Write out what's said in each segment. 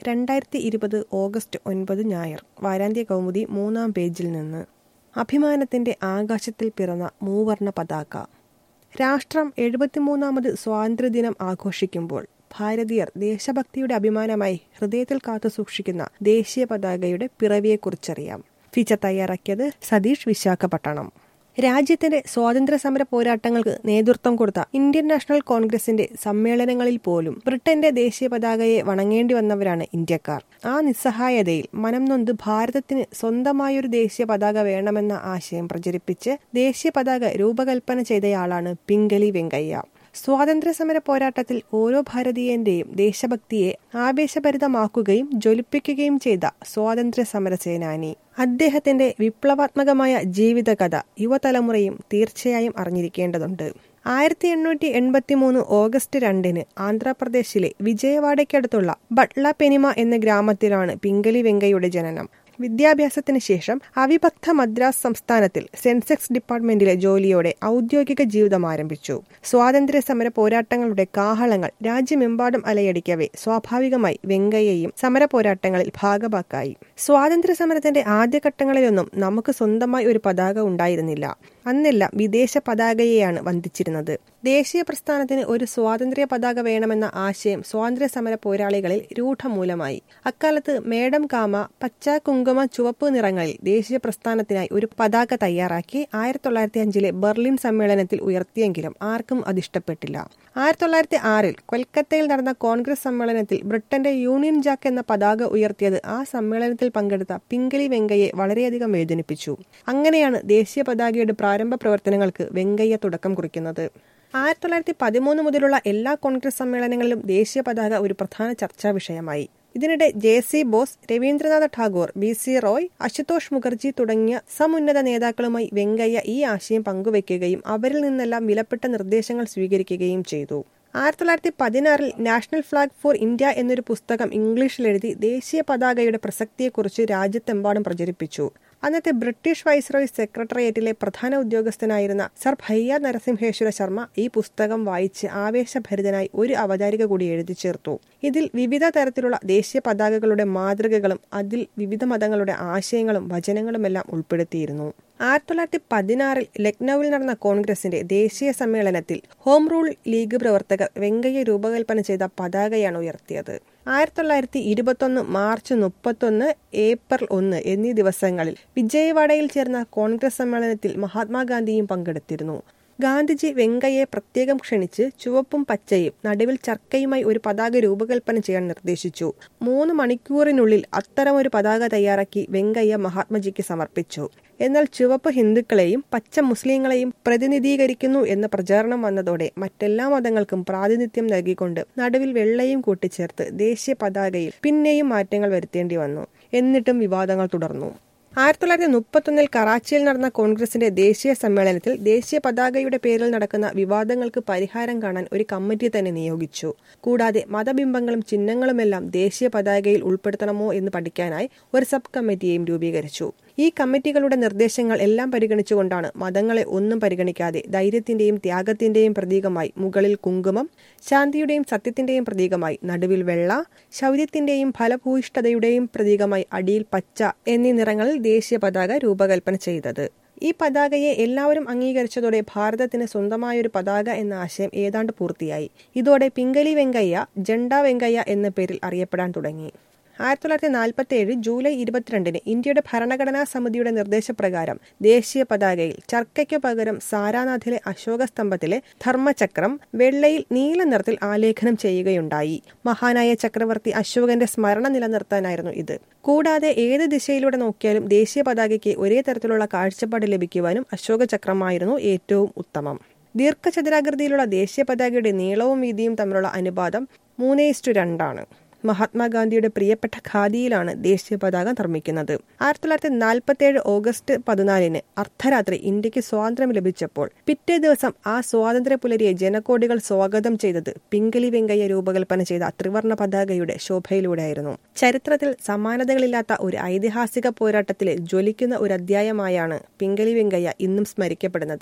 രണ്ടായിരത്തി ഇരുപത് ഓഗസ്റ്റ് ഒൻപത് ഞായർ വാരാന്ത്യ കൗമുദി മൂന്നാം പേജിൽ നിന്ന് അഭിമാനത്തിന്റെ ആകാശത്തിൽ പിറന്ന മൂവർണ പതാക രാഷ്ട്രം എഴുപത്തിമൂന്നാമത് സ്വാതന്ത്ര്യദിനം ആഘോഷിക്കുമ്പോൾ ഭാരതീയർ ദേശഭക്തിയുടെ അഭിമാനമായി ഹൃദയത്തിൽ കാത്തുസൂക്ഷിക്കുന്ന ദേശീയ പതാകയുടെ പിറവിയെക്കുറിച്ചറിയാം ഫീച്ചർ തയ്യാറാക്കിയത് സതീഷ് വിശാഖപട്ടണം രാജ്യത്തിന്റെ സ്വാതന്ത്ര്യ സമര പോരാട്ടങ്ങൾക്ക് നേതൃത്വം കൊടുത്ത ഇന്ത്യൻ നാഷണൽ കോൺഗ്രസിന്റെ സമ്മേളനങ്ങളിൽ പോലും ബ്രിട്ടന്റെ ദേശീയ പതാകയെ വണങ്ങേണ്ടി വന്നവരാണ് ഇന്ത്യക്കാർ ആ നിസ്സഹായതയിൽ മനം നൊന്ത് ഭാരതത്തിന് സ്വന്തമായൊരു ദേശീയ പതാക വേണമെന്ന ആശയം പ്രചരിപ്പിച്ച് ദേശീയ പതാക രൂപകൽപ്പന ചെയ്തയാളാണ് പിംഗലി വെങ്കയ്യ സ്വാതന്ത്ര്യ സമര പോരാട്ടത്തിൽ ഓരോ ഭാരതീയന്റെയും ദേശഭക്തിയെ ആവേശഭരിതമാക്കുകയും ജ്വലിപ്പിക്കുകയും ചെയ്ത സ്വാതന്ത്ര്യ സമര സേനാനി അദ്ദേഹത്തിന്റെ വിപ്ലവാത്മകമായ ജീവിതകഥ യുവതലമുറയും തീർച്ചയായും അറിഞ്ഞിരിക്കേണ്ടതുണ്ട് ആയിരത്തി എണ്ണൂറ്റി എൺപത്തി മൂന്ന് ഓഗസ്റ്റ് രണ്ടിന് ആന്ധ്രാപ്രദേശിലെ വിജയവാഡയ്ക്കടുത്തുള്ള ബട്ല പെനിമ എന്ന ഗ്രാമത്തിലാണ് പിംഗലി വെങ്കയുടെ ജനനം വിദ്യാഭ്യാസത്തിന് ശേഷം അവിഭക്ത മദ്രാസ് സംസ്ഥാനത്തിൽ സെൻസെക്സ് ഡിപ്പാർട്ട്മെന്റിലെ ജോലിയോടെ ഔദ്യോഗിക ജീവിതം ആരംഭിച്ചു സ്വാതന്ത്ര്യ സമര പോരാട്ടങ്ങളുടെ കാഹളങ്ങൾ രാജ്യമെമ്പാടും അലയടിക്കവേ സ്വാഭാവികമായി വെങ്കയ്യയും സമര പോരാട്ടങ്ങളിൽ ഭാഗഭാക്കായി സ്വാതന്ത്ര്യ സമരത്തിന്റെ ആദ്യഘട്ടങ്ങളിലൊന്നും നമുക്ക് സ്വന്തമായി ഒരു പതാക ഉണ്ടായിരുന്നില്ല അന്നെല്ലാം വിദേശ പതാകയെയാണ് വന്ദിച്ചിരുന്നത് ദേശീയ പ്രസ്ഥാനത്തിന് ഒരു സ്വാതന്ത്ര്യ പതാക വേണമെന്ന ആശയം സ്വാതന്ത്ര്യ സമര പോരാളികളിൽ രൂഢമൂലമായി അക്കാലത്ത് മേഡം കാമ പച്ച കുങ്കുമ ചുവപ്പ് നിറങ്ങളിൽ ദേശീയ പ്രസ്ഥാനത്തിനായി ഒരു പതാക തയ്യാറാക്കി ആയിരത്തി തൊള്ളായിരത്തി അഞ്ചിലെ ബെർലിൻ സമ്മേളനത്തിൽ ഉയർത്തിയെങ്കിലും ആർക്കും അതിഷ്ടപ്പെട്ടില്ല ആയിരത്തി തൊള്ളായിരത്തി ആറിൽ കൊൽക്കത്തയിൽ നടന്ന കോൺഗ്രസ് സമ്മേളനത്തിൽ ബ്രിട്ടന്റെ യൂണിയൻ ജാക്ക് എന്ന പതാക ഉയർത്തിയത് ആ സമ്മേളനത്തിൽ പങ്കെടുത്ത പിംഗലി വെങ്കയെ വളരെയധികം വേദനിപ്പിച്ചു അങ്ങനെയാണ് ദേശീയ പതാകയുടെ പ്രാരംഭ പ്രവർത്തനങ്ങൾക്ക് വെങ്കയ്യ തുടക്കം കുറിക്കുന്നത് ആയിരത്തി തൊള്ളായിരത്തി പതിമൂന്ന് മുതലുള്ള എല്ലാ കോൺഗ്രസ് സമ്മേളനങ്ങളിലും ദേശീയ പതാക ഒരു പ്രധാന ചർച്ചാ വിഷയമായി ഇതിനിടെ J C Bose Rabindranath Tagore B C Roy Ashutosh Mukherjee തുടങ്ങിയ സമുന്നത നേതാക്കളുമായി വെങ്കയ്യ ഈ ആശയം പങ്കുവയ്ക്കുകയും അവരിൽ നിന്നെല്ലാം വിലപ്പെട്ട നിർദ്ദേശങ്ങൾ സ്വീകരിക്കുകയും ചെയ്തു ആയിരത്തി തൊള്ളായിരത്തി പതിനാറിൽ നാഷണൽ ഫ്ലാഗ് ഫോർ ഇന്ത്യ എന്നൊരു പുസ്തകം ഇംഗ്ലീഷിൽ എഴുതി ദേശീയ പതാകയുടെ പ്രസക്തിയെക്കുറിച്ച് രാജ്യത്തെമ്പാടും പ്രചരിപ്പിച്ചു അന്നത്തെ ബ്രിട്ടീഷ് വൈസ്രോയ് സെക്രട്ടേറിയറ്റിലെ പ്രധാന ഉദ്യോഗസ്ഥനായിരുന്ന സർ ഭയ്യ നരസിംഹേശ്വര ശർമ്മ ഈ പുസ്തകം വായിച്ച് ആവേശഭരിതനായി ഒരു അവതാരിക കൂടി എഴുതി ചേർത്തു ഇതിൽ വിവിധ തരത്തിലുള്ള ദേശീയ പതാകകളുടെ മാതൃകകളും അതിൽ വിവിധ മതങ്ങളുടെ ആശയങ്ങളും വചനങ്ങളുമെല്ലാം ഉൾപ്പെടുത്തിയിരുന്നു ആയിരത്തി തൊള്ളായിരത്തി പതിനാറിൽ ലക്നൌവിൽ നടന്ന കോൺഗ്രസിന്റെ ദേശീയ സമ്മേളനത്തിൽ ഹോം റൂൾ ലീഗ് പ്രവർത്തകർ വെങ്കയ്യ രൂപകൽപ്പന ചെയ്ത പതാകയാണ് ഉയർത്തിയത് ആയിരത്തി തൊള്ളായിരത്തി ഇരുപത്തൊന്ന് മാർച്ച് മുപ്പത്തൊന്ന് ഏപ്രിൽ ഒന്ന് എന്നീ ദിവസങ്ങളിൽ വിജയവാഡയിൽ ചേർന്ന കോൺഗ്രസ് സമ്മേളനത്തിൽ മഹാത്മാഗാന്ധിയും പങ്കെടുത്തിരുന്നു ഗാന്ധിജി വെങ്കയെ പ്രത്യേകം ക്ഷണിച്ച് ചുവപ്പും പച്ചയും നടുവിൽ ചർക്കയുമായി ഒരു പതാക രൂപകൽപ്പന ചെയ്യാൻ നിർദ്ദേശിച്ചു മൂന്ന് മണിക്കൂറിനുള്ളിൽ അത്തരമൊരു പതാക തയ്യാറാക്കി വെങ്കയ്യ മഹാത്മജിക്ക് സമർപ്പിച്ചു എന്നാൽ ചുവപ്പ് ഹിന്ദുക്കളെയും പച്ച മുസ്ലിങ്ങളെയും പ്രതിനിധീകരിക്കുന്നു എന്ന പ്രചാരണം വന്നതോടെ മറ്റെല്ലാ മതങ്ങൾക്കും പ്രാതിനിധ്യം നൽകിക്കൊണ്ട് നടുവിൽ വെള്ളയും കൂട്ടിച്ചേർത്ത് ദേശീയ പതാകയിൽ പിന്നെയും മാറ്റങ്ങൾ വരുത്തേണ്ടി വന്നു എന്നിട്ടും വിവാദങ്ങൾ തുടർന്നു ആയിരത്തി തൊള്ളായിരത്തി മുപ്പത്തൊന്നിൽ കറാച്ചിയിൽ നടന്ന കോൺഗ്രസിന്റെ ദേശീയ സമ്മേളനത്തിൽ ദേശീയ പതാകയുടെ പേരിൽ നടക്കുന്ന വിവാദങ്ങൾക്ക് പരിഹാരം കാണാൻ ഒരു കമ്മിറ്റി തന്നെ നിയോഗിച്ചു കൂടാതെ മതബിംബങ്ങളും ചിഹ്നങ്ങളുമെല്ലാം ദേശീയ പതാകയിൽ ഉൾപ്പെടുത്തണമോ എന്ന് പഠിക്കാനായി ഒരു സബ് കമ്മിറ്റിയെയും രൂപീകരിച്ചു ഈ കമ്മിറ്റികളുടെ നിർദ്ദേശങ്ങൾ എല്ലാം പരിഗണിച്ചുകൊണ്ടാണ് മതങ്ങളെ ഒന്നും പരിഗണിക്കാതെ ധൈര്യത്തിന്റെയും ത്യാഗത്തിന്റെയും പ്രതീകമായി മുകളിൽ കുങ്കുമം ശാന്തിയുടെയും സത്യത്തിന്റെയും പ്രതീകമായി നടുവിൽ വെള്ള ശൗര്യത്തിന്റെയും ഫലഭൂയിഷ്ഠതയുടെയും പ്രതീകമായി അടിയിൽ പച്ച എന്നീ നിറങ്ങളിൽ ദേശീയ പതാക രൂപകൽപ്പന ചെയ്തത് ഈ പതാകയെ എല്ലാവരും അംഗീകരിച്ചതോടെ ഭാരതത്തിന് സ്വന്തമായൊരു പതാക എന്ന ആശയം ഏതാണ്ട് പൂർത്തിയായി ഇതോടെ പിംഗലി വെങ്കയ്യ ജണ്ട വെങ്കയ്യ എന്ന പേരിൽ അറിയപ്പെടാൻ തുടങ്ങി ആയിരത്തി തൊള്ളായിരത്തി നാൽപ്പത്തി ഏഴ് ജൂലൈ ഇരുപത്തിരണ്ടിന് ഇന്ത്യയുടെ ഭരണഘടനാ സമിതിയുടെ നിർദ്ദേശപ്രകാരം ദേശീയ പതാകയിൽ ചർക്കയ്ക്കു പകരം സാരാനാഥിലെ അശോക സ്തംഭത്തിലെ ധർമ്മചക്രം വെള്ളയിൽ നീല നിറത്തിൽ ആലേഖനം ചെയ്യുകയുണ്ടായി മഹാനായ ചക്രവർത്തി അശോകന്റെ സ്മരണ നിലനിർത്താനായിരുന്നു ഇത് കൂടാതെ ഏത് ദിശയിലൂടെ നോക്കിയാലും ദേശീയ പതാകയ്ക്ക് ഒരേ തരത്തിലുള്ള കാഴ്ചപ്പാട് ലഭിക്കുവാനും അശോക ചക്രമായിരുന്നു ഏറ്റവും ഉത്തമം ദീർഘചതുരാകൃതിയിലുള്ള ദേശീയ പതാകയുടെ നീളവും വീതിയും തമ്മിലുള്ള അനുപാതം മൂന്ന് ഇസ്റ്റു രണ്ടാണ് മഹാത്മാഗാന്ധിയുടെ പ്രിയപ്പെട്ട ഖാദിയിലാണ് ദേശീയ പതാക നിർമ്മിക്കുന്നത് ആയിരത്തി തൊള്ളായിരത്തി നാൽപ്പത്തി ഏഴ് ഓഗസ്റ്റ് പതിനാലിന് അർദ്ധരാത്രി ഇന്ത്യക്ക് സ്വാതന്ത്ര്യം ലഭിച്ചപ്പോൾ പിറ്റേ ദിവസം ആ സ്വാതന്ത്ര്യ പുലരിയെ ജനകോടികൾ സ്വാഗതം ചെയ്തത് പിംഗലി വെങ്കയ്യ രൂപകൽപ്പന ചെയ്ത ത്രിവർണ പതാകയുടെ ശോഭയിലൂടെയായിരുന്നു ചരിത്രത്തിൽ സമാനതകളില്ലാത്ത ഒരു ഐതിഹാസിക പോരാട്ടത്തിലെ ജ്വലിക്കുന്ന ഒരു അധ്യായമായാണ് പിംഗലി വെങ്കയ്യ ഇന്നും സ്മരിക്കപ്പെടുന്നത്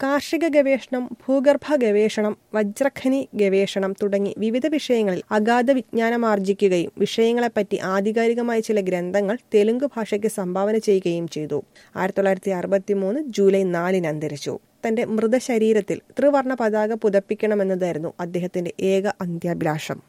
കാർഷിക ഗവേഷണം ഭൂഗർഭ ഗവേഷണം വജ്രഖനി ഗവേഷണം തുടങ്ങി വിവിധ വിഷയങ്ങളിൽ അഗാധ വിജ്ഞാനമാർജിക്കുകയും വിഷയങ്ങളെപ്പറ്റി ആധികാരികമായ ചില ഗ്രന്ഥങ്ങൾ തെലുങ്ക് ഭാഷയ്ക്ക് സംഭാവന ചെയ്യുകയും ചെയ്തു ആയിരത്തി തൊള്ളായിരത്തി അറുപത്തി മൂന്ന് ജൂലൈ നാലിന് അന്തരിച്ചു തന്റെ മൃതശരീരത്തിൽ ത്രിവർണ പതാക പുതപ്പിക്കണമെന്നതായിരുന്നു അദ്ദേഹത്തിന്റെ ഏക അന്ത്യാഭിലാഷം